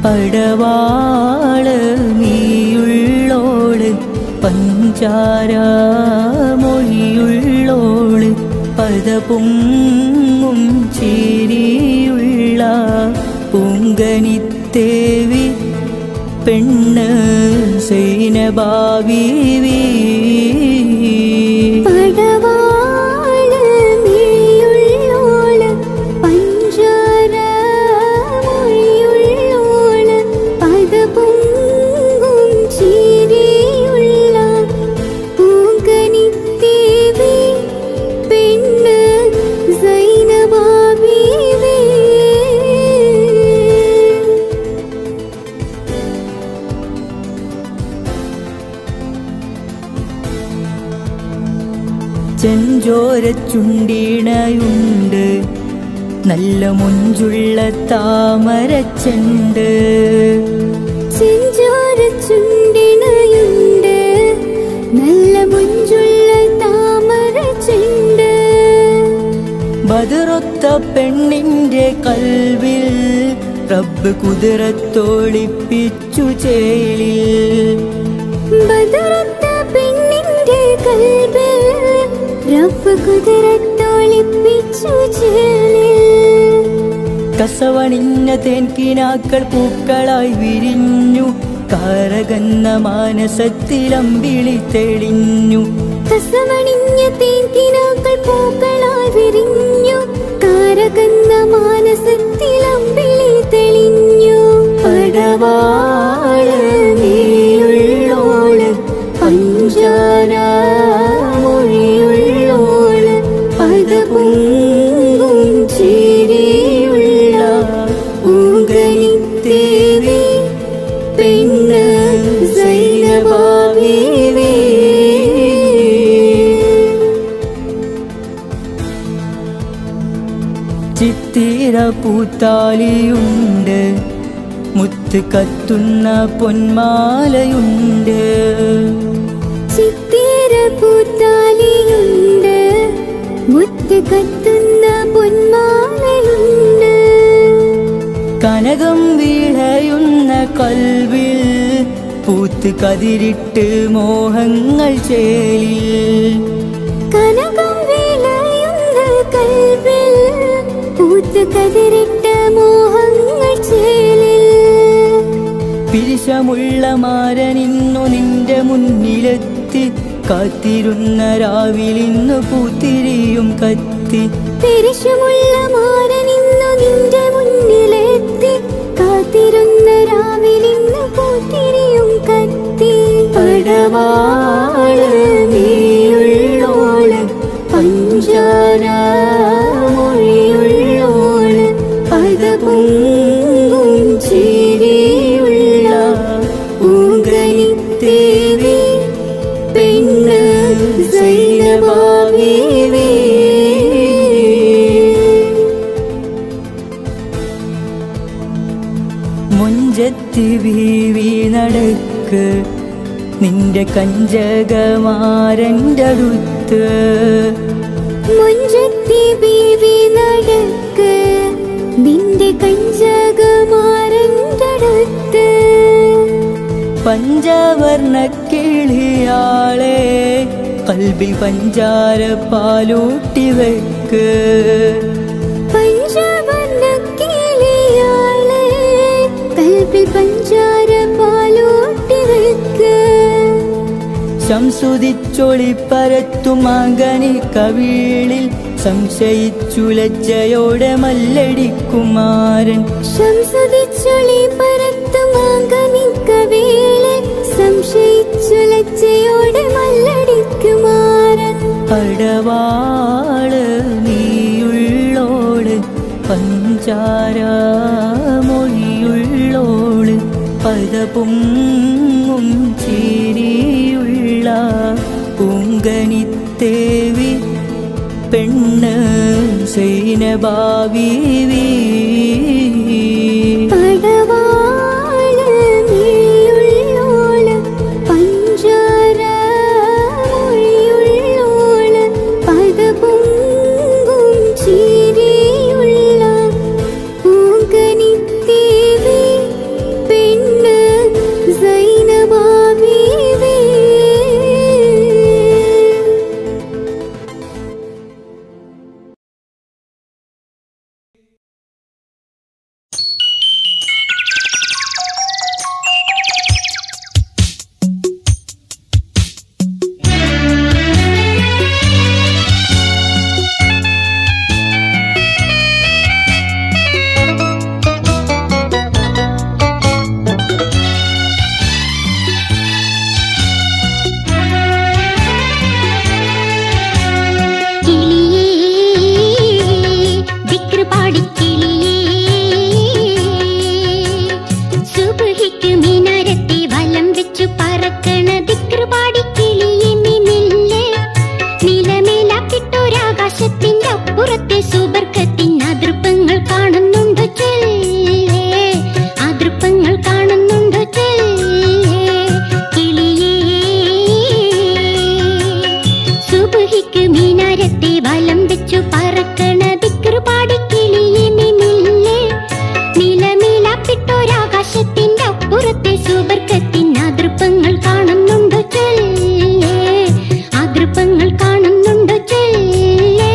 പടവാള് നീയുള്ളോള് പഞ്ചാര മൊഴിയുള്ളോള് പദപൊങ്ങും ചിരിയുള്ള പൂങ്കനിത്തേവി പെണ്ണ് സൈനബാബീവി പടവാള് നീയുള്ളോള് പഞ്ചാര മൊഴിയുള്ളോള് പദപൊങ്കും ചിരിയുള്ള പൂങ്കനിത്തേവി പെണ്ണ് സൈനബാബീവി ചെഞ്ചോര ചുണ്ടിണയുണ്ട് നല്ല മുഞ്ചുള്ള താമരച്ചെണ്ട് ചെഞ്ചോര ചുണ്ടിണയുണ്ട് നല്ല മുഞ്ചുള്ള താമര ചെണ്ട് ബതിറൊത്ത പെണ്ണിന്റെ കൽവിൽ റബ്ബ് കുതിരത്തോളിപ്പിച്ചു ചേലിൽ ബദറത്ത പെണ്ണിന്റെ കൽബിൽ റബ്ബ് കുതിരത്തോളിപ്പിച്ചു ചേലിൽ കസവണിഞ്ഞ തേൻകിനാക്കൾ പൂക്കളായി വിരിഞ്ഞു കാരകന്ന മാനസത്തിലമ്പിളി തെളിഞ്ഞു കസവണിഞ്ഞ തേൻകിനാക്കൾ പൂക്കളായി വിരിഞ്ഞു കാരകന്ന മാനസത്തിൽ അമ്പിളി തെളിഞ്ഞു പടവാള് നീയുള്ളോള് പഞ്ചാര മൊഴിയുള്ളോള് പദപൊങ്കും ചിരിയുള്ള പൂങ്കനിത്തേവി പെണ്ണ് സൈനബാബീവി ചിത്തിര പൂത്താലിയുണ്ട് മുത്ത് കത്തുന്ന പൊന്മാലയുണ്ട് ചിത്തിര പൂത്താലിയുണ്ട് മുത്ത് കത്തുന്ന പൊന്മാലയുണ്ട് കനകം വീഴയുന്ന കൽവിൽ പൂത്ത് കതിരിട്ട് മോഹങ്ങൾ ചേലിൽ കനകം വിളയുന്ന കൽവിൽ പൂത്ത് കതിരിട്ട മോഹങ്ങൾ ചേലിൽ പിരിശമുള്ള മാരനിന്നു നിന്റെ മുന്നിലെത്തി കാത്തിരുന്ന രാവിലിന്നു പൂത്തിരിയും കത്തി പെരിശമുള്ള മാരനിന്നു നിന്റെ മുന്നിലെത്തി കാത്തിരുന്ന രാവിലിന്ന് പൂത്തിരിയും കത്തി പടവാള് നീയുള്ളോള് പഞ്ചാര മൊഴിയുള്ളോള് പദപൊങ്കും ചിരിയുള്ള പൂങ്കനിത്തേവി പെണ്ണ് സൈനബാബീവി മുഞ്ചത്തി വീവി നടക്ക് നിന്റെ കഞ്ചകമാരൻ്റെ അടുത്ത് മുഞ്ചത്തി ബീവി നടക്ക് നിന്റെ കഞ്ചകമാരൻ്റെ അടുത്ത് പഞ്ചവർണ്ണ കിളിയാളെ കൽബിൽ പഞ്ചാര പാലൂട്ടി വെക്ക് പഞ്ചവർണ്ണ കിളിയാളെ കൽപ്പിൽ പഞ്ചാര പാലൂട്ടി വെക്ക് സംസുതിച്ചൊളി പരത്തുമാങ്കനി കവിളിൽ സംശയിച്ചു ലജ്ജയോടെ മല്ലടിക്കുമാരൻ ശംസതിച്ചൊളി പരത്തുമാകനിക്കവേളെ സംശയിച്ചു ലജ്ജയോടെ മല്ലടിക്കുമാരൻ പടവാള് നീയുള്ളോള് പഞ്ചാര മൊഴിയുള്ളോള് പദപൊങ്ങും ചിരിയുള്ള പൂങ്കനിത്തേവി പെണ്ണ് സൈനബാബീവി പടവാള് നീയുള്ളോള് പഞ്ചാര മൊഴിയുള്ളോള് പദപൊങ്കും ചിരിയുള്ള പൂങ്കനിത്തേവി അപ്പുറത്തെ സുബർക്കത്തിൻ അതൃപ്പങ്ങൾ കാണുന്നുണ്ടോ ചെല്ലേ അതൃപ്പങ്ങൾ കാണുന്നുണ്ടോ ചെല്ലേ കിളിയേ സുബഹിക്ക് മീനാരത്തെ വലം വെച്ചു പറക്കണ ദിക്റ് പാടി കിളിയെ മിമില്ലേ നിലമിലാപ്പിട്ടൊരാകാശത്തിന്റെ അപ്പുറത്തെ സുബർക്കത്തിൻ അതൃപ്പങ്ങൾ കാണുന്നുണ്ടോ ചെല്ലേ അതൃപ്പങ്ങൾ കാണുന്നുണ്ടോ ചെല്ലേ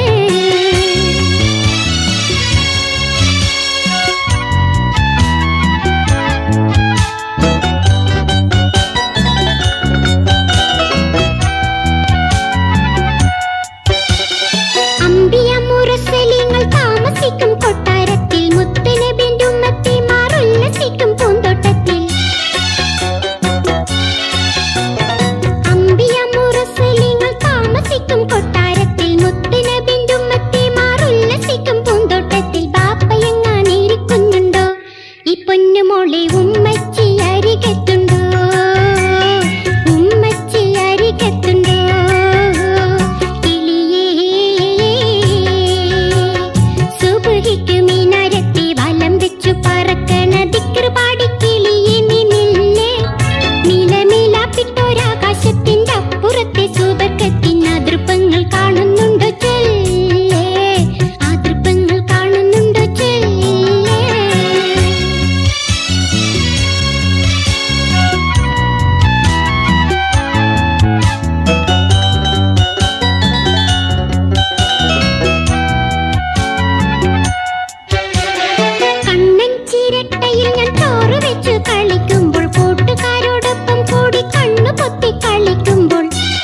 അമ്പിയ മുറസലിങ്ങൾ താമസിക്കും കൊട്ടാരത്തിൽ മുത്തനബിന്റെ ഉമ്മത്തിമാർ ഉല്ലസിക്കും പൂന്തോട്ടത്തിൽ അമ്പിയ മുറസലിങ്ങൾ താമസിക്കും കൊട്ടാരത്തിൽ മുത്തനബിന്റെ ഉമ്മത്തിമാർ ഉല്ലസിക്കും പൂന്തോട്ടത്തിൽ ബാപ്പയെങ്ങാനിരിക്കുന്നുണ്ടോ ഈ പൊന്നുമോളെ ഉമ്മച്ചി അരികത്തുണ്ടോ ഉമ്മച്ചി അരികത്തുണ്ടോ കിളിയേ സുബഹിക്ക് മീനാരത്തെ വലം വെച്ചു പറക്കണ ദിക്റ് പാടി കിളിയെ നിന്നില്ലേ നിലമിലാപ്പിട്ടൊരാകാശത്തിന്റെ അപ്പുറത്തെ സുബർക്കത്തിൻ അതൃപ്പങ്ങൾ കാണുന്നുണ്ടോ ചെല്ലേ അതൃപ്പങ്ങൾ കാണുന്നുണ്ടോ ചെല്ലേ കണ്ണൻ ചിരട്ടയിൽ ഞാൻ ചോറ് വെച്ച് കളിക്കുമ്പോൾ കൂട്ടുകാരോടൊപ്പം കൂടി കണ്ണു പൊത്തി കളിക്കുമ്പോൾ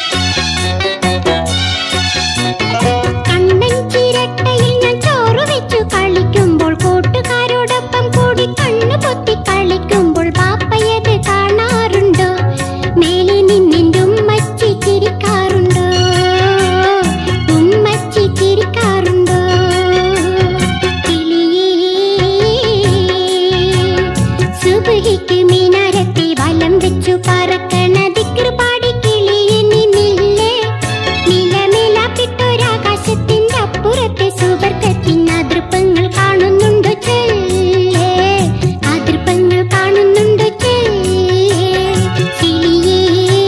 കണ്ണൻ ചിരട്ടയിൽ ഞാൻ ചോറ് വെച്ചു കളിക്കുമ്പോൾ കൂട്ടുകാരോടൊപ്പം കൂടി കണ്ണു പൊത്തി കളിക്കുമ്പോൾ പാപ്പയത് കാണാറുണ്ടോ മേലെ നിന്നിന്റെ ഉമ്മച്ചി ചിരിക്കാറുണ്ടോ ഉമ്മച്ചി ചിരിക്കാറുണ്ടോ കിളിയേ സുബഹിക്ക് മീനാരത്തെ വലം വെച്ചു പറക്കണ ദിക്റ് പാടി കിളിയെ നിന്നില്ലേ നിലമിലാപ്പിട്ടൊരാകാശത്തിന്റെ അപ്പുറത്തെ സുബർക്കത്തിൻ അതൃപ്പങ്ങൾ കാണുന്നുണ്ടോ ചെല്ലേ അതൃപ്പങ്ങൾ കാണുന്നുണ്ടോ ചെല്ലേ കിളിയേ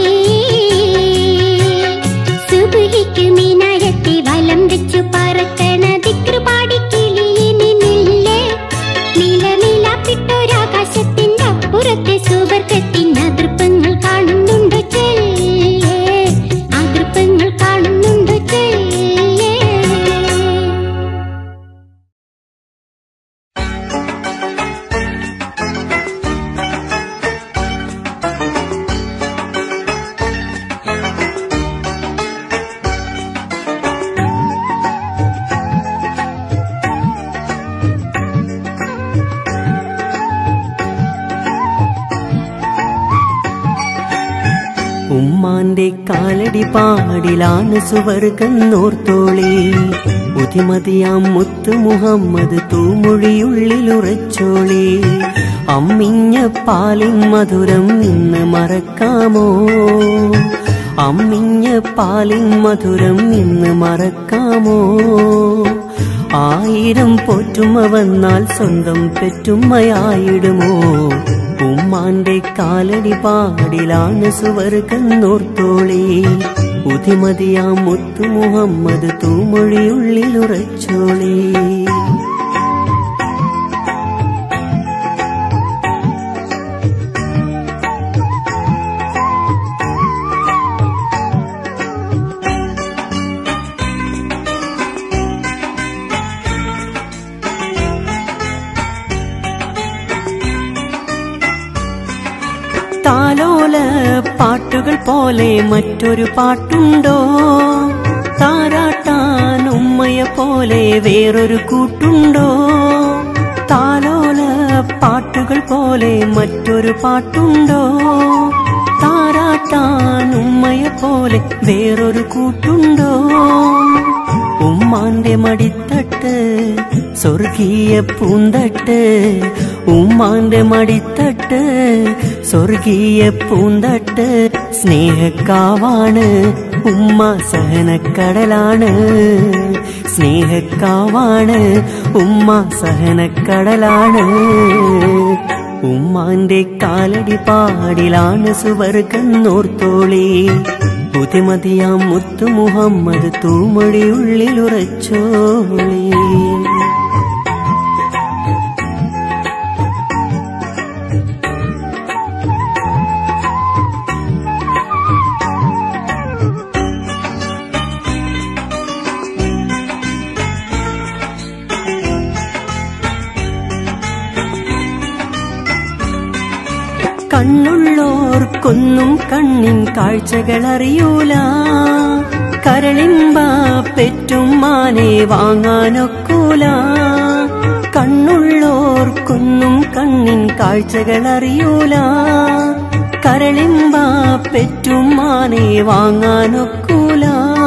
സുബഹിക്ക് മീനാരത്തെ വലം വെച്ചു പറക്കണ ദിക്റ് പാടി കിളിയെ നിന്നില്ലേ നിലമിലാപ്പിട്ടൊരാകാശത്തിന്റെ അപ്പുറത്തെ സുബർക്കത്തിൻ അതൃപ്പങ്ങൾ കാണുന്നുണ്ടോ ചെല്ലേ അതൃപ്പങ്ങൾ കാണുന്നുണ്ടോ ചെല്ലേ ഉമ്മാന്റെ കാലടി പാടിലാണ് സുവർഗന്നോർത്തോളി ബുദ്ധിമതിയാം മുത്ത് മുഹമ്മദ് തൂമൊഴിയുള്ളിലുറച്ചോളി അമ്മിഞ്ഞ പാലിൻ മധുരം ഇന്ന് മറക്കാമോ അമ്മിഞ്ഞ പാലിൻ മധുരം ഇന്ന് മറക്കാമോ ആയിരം പോറ്റുമ്മ വന്നാൽ സ്വന്തം പെറ്റുമ്മയായിടുമോ ഉമ്മാന്റെ കാലടി പാടിലാണ് സുവർഗന്നോർത്തോളി ബുദ്ധിമതിയാ മുത്തു മുഹമ്മദ് തൂമൊഴിയുള്ളിലുറച്ചോളി താലോല പാട്ടുകൾ പോലെ മറ്റൊരു പാട്ടുണ്ടോ താരാട്ടാൻ ഉമ്മയെ പോലെ വേറൊരു കൂട്ടുണ്ടോ താലോല പാട്ടുകൾ പോലെ മറ്റൊരു പാട്ടുണ്ടോ താരാട്ടാൻ ഉമ്മയെ പോലെ വേറൊരു കൂട്ടുണ്ടോ ഉമ്മാന്റെ മടിത്തട്ട് സ്വർഗീയ പൂന്തട്ട് ഉമ്മാന്റെ മടിത്തട്ട് സ്വർഗീയ പൂന്തട്ട് സ്നേഹക്കാവാണ് ഉമ്മ സഹനക്കടലാണ് സ്നേഹക്കാവാണ് ഉമ്മ സഹനക്കടലാണ് ഉമ്മാന്റെ കാലടി പാടിലാണ് സുവർഗന്നോർത്തോളി പുതിമതിയാം മുത്തു മുഹമ്മദ് തൂമൊഴി ഉള്ളിലുറച്ചോളി കണ്ണുള്ളോർക്കൊന്നും കണ്ണിൻ കാഴ്ചകൾ അറിയൂല കരളിമ്പ പെറ്റും മാനെ വാങ്ങാനൊക്കൂല കണ്ണുള്ളോർക്കൊന്നും കണ്ണിൻ കാഴ്ചകൾ അറിയൂല കരളിമ്പ പെറ്റും മാനെ വാങ്ങാനൊക്കൂല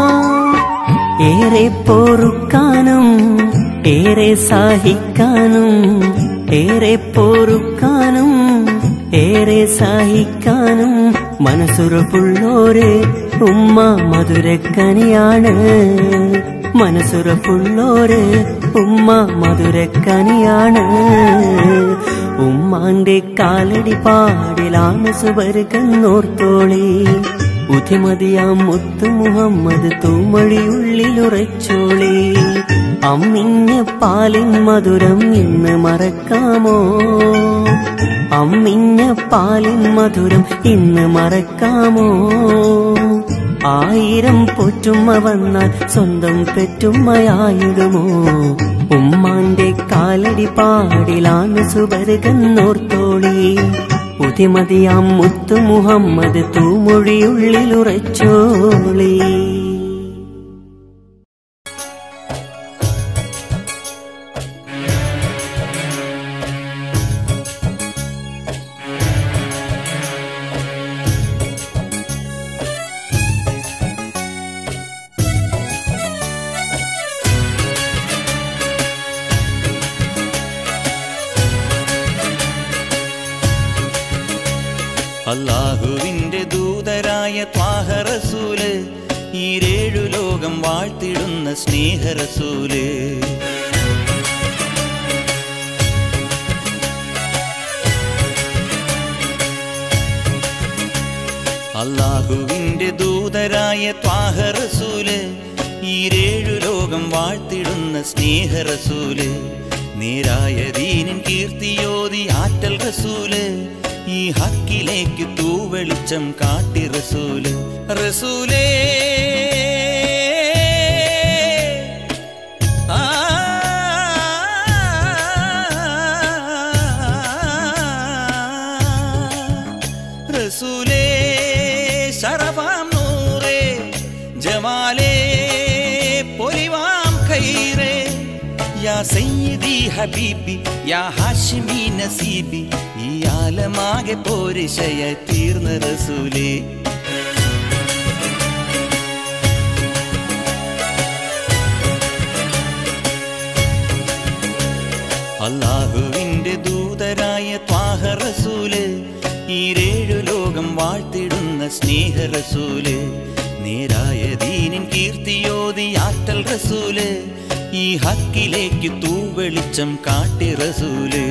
ഏറെ പൊറുക്കാനും ഏറെ സഹിക്കാനും ഏറെ പൊറുക്കാനും ഏറെ സഹിക്കാനും മനസ്സുറപ്പുള്ളോര് ഉമ്മ മധുരക്കനിയാണ് മനസ്സുറപ്പുള്ളോര് ഉമ്മ മധുരക്കനിയാണ് ഉമ്മാന്റെ കാലടി പാടിലാണ് സുവർഗന്നോർത്തോളി ബുദ്ധിമതിയാം മുത്തു മുഹമ്മദ് തൂമൊഴിയുള്ളിലുറച്ചോളി അമ്മിഞ്ഞ പാലിൻ മധുരം ഇന്ന് മറക്കാമോ അമ്മിഞ്ഞ പാലിൻ മധുരം ഇന്ന് മറക്കാമോ ആയിരം പൊറ്റുമ്മ വന്നാൽ സ്വന്തം പെറ്റുമ്മയായിടുമോ ഉമ്മാന്റെ കാലടി പാടിലാണ് സുബർഗന്നോർത്തോളി പുതിമതിയാം മുത്തു മുഹമ്മദ് തൂമൊഴിയുള്ളിലുറച്ചോളി അള്ളാഹുവിന്റെ ദൂതരായ ത്വാഹറസൂല് ഈ രേഴു ലോകം വാഴ്ത്തിടുന്ന സ്നേഹറസൂല് അള്ളാഹുവിന്റെ ദൂതരായ ത്വാഹറസൂല് ഈ രേഴു ലോകം വാഴ്ത്തിടുന്ന സ്നേഹറസൂല് നേരായ ദീനിൻ കീർത്തിയോതി ആറ്റൽ റസൂല് ഈ ഹക്കിലേക്ക് തൂവെളിച്ചം കാട്ടി റസൂല് റസൂലേ ആ റസൂലേ ശരവാം നൂറേ ജമാലേ പൊലിവാം ഖൈറേ യാ സയ്യിദി ഹബീബി യാ ഹാഷിമി നസീബി ഈ ആലമാകെ പോരിശയ തീർന്ന റസൂലേ അള്ളാഹുവിന്റെ ദൂതരായ ത്വാഹ റസൂല് ഈ രേഴു ലോകം വാഴ്ത്തിടുന്ന സ്നേഹ റസൂല് നേരായ ദീനിൻ കീർത്തിയോതി ആറ്റൽ റസൂല് ഈ ഹക്കിലേക്ക് തൂവെളിച്ചം കാട്ടി റസൂല്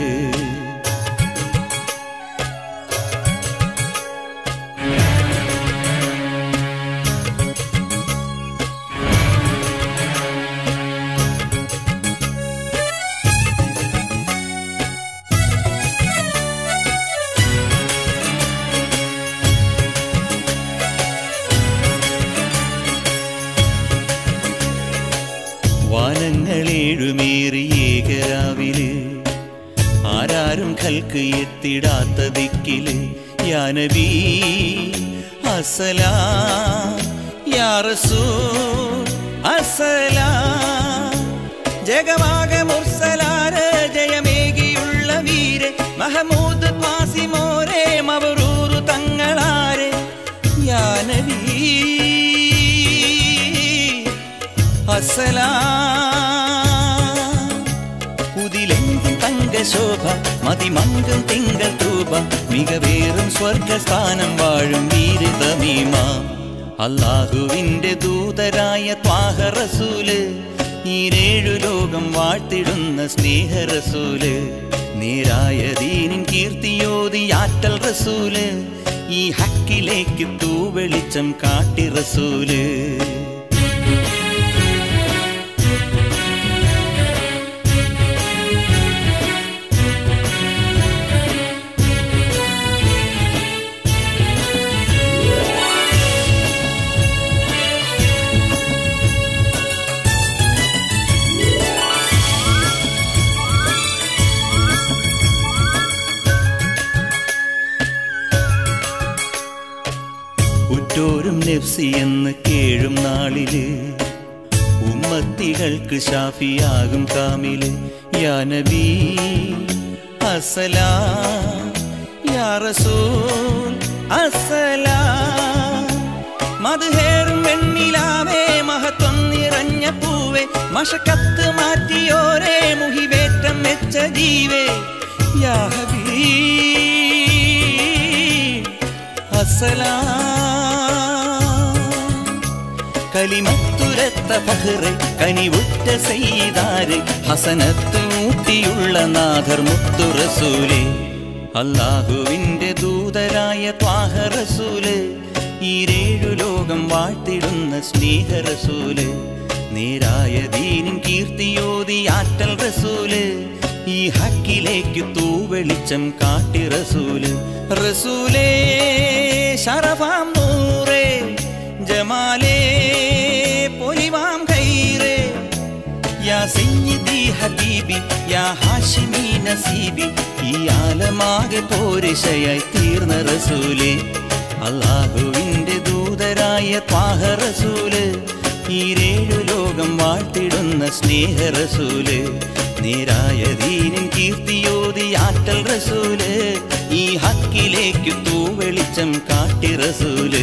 വാനങ്ങളേഴുമേറി ഏകരാവില് ആരാരും കൽക്ക് എത്തിടാത്ത ദിക്കില് യാനബി അസലാ യാറസൂ അസലാ ജഗമാക മുർസലാര് ജയമേകിയുള്ള വീര് മഹമൂദ് മാസിമോരെ മവറൂറു തങ്ങളാരെ യാനബി അസലാം പുതിലെങ്കും തങ്കശോഭ മതിമങ്കും തിങ്കൾ തൂപ മികവേറും സ്വർഗസ്ഥാനം വാഴും വീരതമീമ അള്ളാഹുവിന്റെ ദൂതരായ ത്വാഹ റസൂല് ഈരേഴു ലോകം വാഴ്ത്തിടുന്ന സ്നേഹ റസൂല് നേരായ ദീനിൻ കീർത്തിയോതി ആറ്റൽ റസൂല് ഈ ഹക്കിലേക്ക് തൂവെളിച്ചം കാട്ടി റസൂല് ഉറ്റോരും നെഫ്സി എന്ന് കേഴും നാളില് ഉമ്മത്തികൾക്ക് ഷാഫിയാകും കാമില് യാ നബി അസലാ യാ റസൂൽ അസലാ മധുഹേറും വെണ്ണിലാവേ മഹത്വം നിറഞ്ഞ പൂവേ മഷക്കത്ത് മാറ്റിയോരേ മുഹിവേറ്റം വെച്ച ജീവേ യാ ഹബീബ് അസലാം കലിമത്തുരത്ത ഫഹ്റ് കനിവുറ്റ സെയ്താര് ഹസനത്ത് മൂട്ടിയുള്ള നാഥർ മുത്തു റസൂല് അള്ളാഹുവിന്റെ ദൂതരായ ത്വാഹ റസൂല് ഈരേഴു ലോകം വാഴ്ത്തിടുന്ന സ്നേഹ റസൂല് നേരായ ദീനും കീർത്തിയോതി ആറ്റൽ റസൂല് ഈ ഹക്കിലേക്ക് തൂവെളിച്ചം കാട്ടി റസൂല് റസൂലേ ശറഫാം നൂറേ ജമാലേ പൊലിവാം ഖൈറേ യാ സയ്യിദി ഹബീബി യാ ഹാഷിമി നസീബി ഈ ആലമാകെ പോരിശയായി തീർന്ന റസൂലേ അള്ളാഹുവിന്റെ ദൂതരായ ത്വാഹ റസൂല് ഈരേഴു ലോകം വാഴ്ത്തിടുന്ന സ്നേഹ റസൂല് നേരായ ദീനും കീർത്തിയോതി ആറ്റൽ റസൂല് ഈ ഹക്കിലേക്ക് തൂവെളിച്ചം കാട്ടി റസൂല്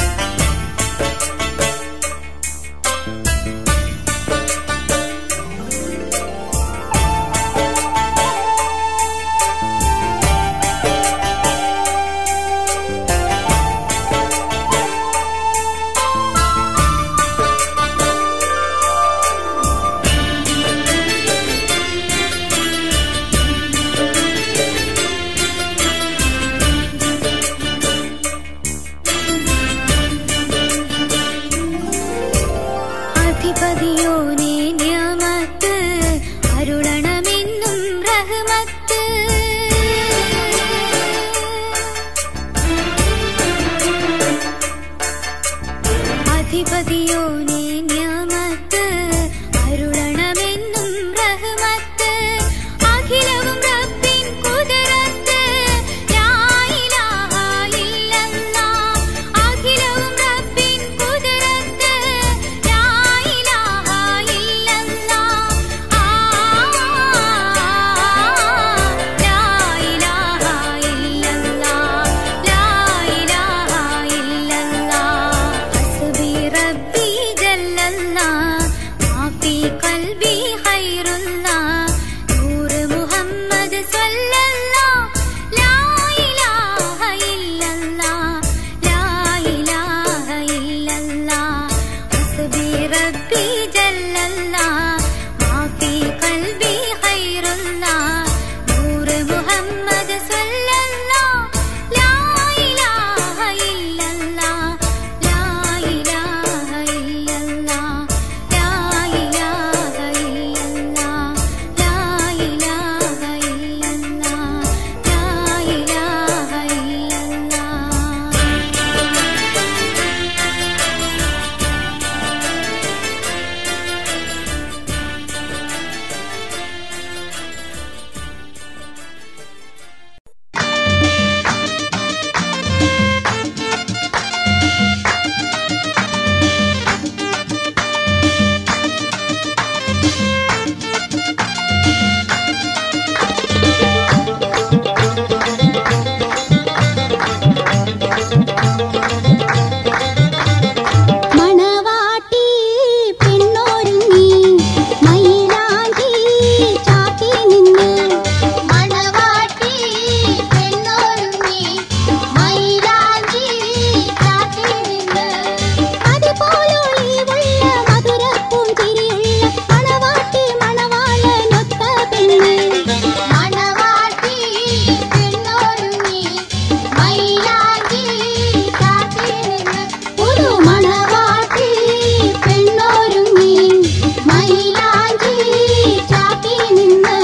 അധിപതിയോനെ നിയമത്ത് അരുളണമെന്നും റഹ്മത്ത് അധിപതിയോനെ നിയമത്ത് അരുളണമെന്നും റഹ്മത്ത് അഖിലവും റബ്ബിൻ കുതിരത്ത് ലാ ഇലാഹ ഇല്ലല്ലാഹ് അഖിലവും റബ്ബിൻ കുതിരത്ത് ലാ ഇലാഹ ഇല്ലല്ലാഹ് ആ ലാ ഇലാഹ ഇല്ലല്ലാഹ് ലാ ഇലാഹ ഇല്ലല്ലാഹ് ഹസ്ബി റബ്ബി ജല്ലല്ലാഹ് മാ ഫീ ഖൽബി ഖൈറുല്ലാഹ് നൂർ മുഹമ്മദ് സ്വല്ലല്ലാഹ് ലാ ഇലാഹ ഇല്ലല്ലാഹ് ലാ ഇലാഹ ഇല്ലല്ലാഹ് ഹസ്ബി റബ്ബി ജല്ലല്ലാഹ് മാ ഫീ ഖൽബി ഖൈറുല്ലാഹ് നൂർ മുഹമ്മദ് സ്വല്ലല്ലാഹ് ലാ ഇലാഹ ഇല്ലല്ലാഹ് ലാ ഇലാഹ ഇല്ലല്ലാഹ് ലാ ഇലാഹ ഇല്ലല്ലാഹ് ലാ ഇലാഹ ഇല്ലല്ലാഹ് ലാ ഇലാഹ ഇല്ലല്ലാഹ് മണവാട്ടി പെണ്ണൊരുങ്ങി മൈലാഞ്ചി ചാത്തി നിന്ന് മണവാട്ടി പെണ്ണൊരുങ്ങി മൈലാഞ്ചി ചാത്തി നിന്ന് അതുപോലൊളിവുള്ള മധുരപ്പും ചിരിയുള്ള മണവാട്ടി മണവാളനൊത്ത പെണ്ണ് മണവാട്ടി പെണ്ണൊരുങ്ങി മൈലാഞ്ചി ചാത്തി നിന്ന് ഒരു മണവാട്ടി പെണ്ണൊരുങ്ങി മൈലാഞ്ചി ചാത്തി നിന്ന്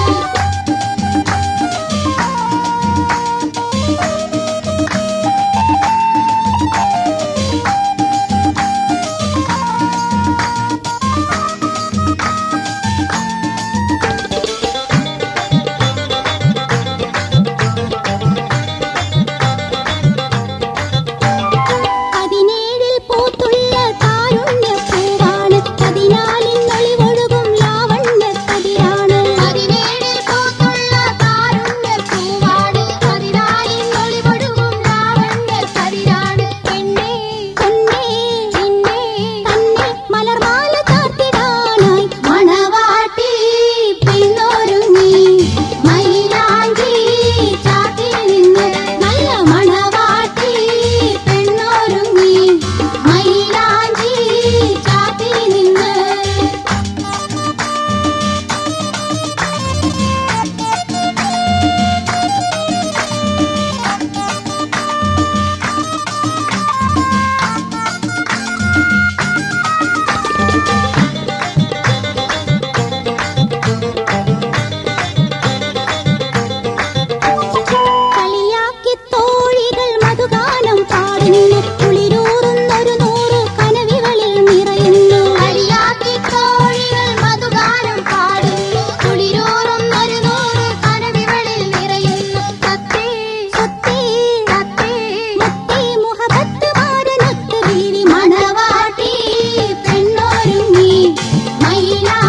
പതിനേഴിൽ പൂത്തുള്ള കാരുണ്യപ്പൂവാണ് പതിനാലിൽ നൊളിവൊഴുകും ലാവണ്യക്കതിരാണ് പതിനേഴിൽ പൂത്തുള്ള കാരുണ്യപ്പൂവാണ് പതിനാലിൽ നൊളിവൊഴുകും ലാവണ്യക്കതിരാണ് പെണ്ണേ പൊന്നേ നിന്നെ തന്നെ മലർമാല ചാർത്തിടാനായി മണവാട്ടി പെണ്ണൊരുങ്ങി മൈലാഞ്ചി ചാത്തി നിന്ന് നല്ല മണവാട്ടി പെണ്ണൊരുങ്ങി മൈലാഞ്ചി ചാത്തി നിന്ന് കളിയാക്കി തോഴികൾ മധുഗാനം പാടുന്നു കുളിരൂറുന്നൊരു നൂറ് കനവികളിൽ നിറയുന്നു കളിയാക്കി തോഴികൾ മധുഗാനം പാടുന്നു കുളിരൂറുന്നൊരു നൂറ് കനവികളിൽ നിറയുന്നു സത്തേ സത്തേ സത്തേ മുത്തേ മുഹബത്ത് മാരനൊത്ത് ബീവി മണവാട്ടി പെണ്ണൊരുങ്ങി മൈലാ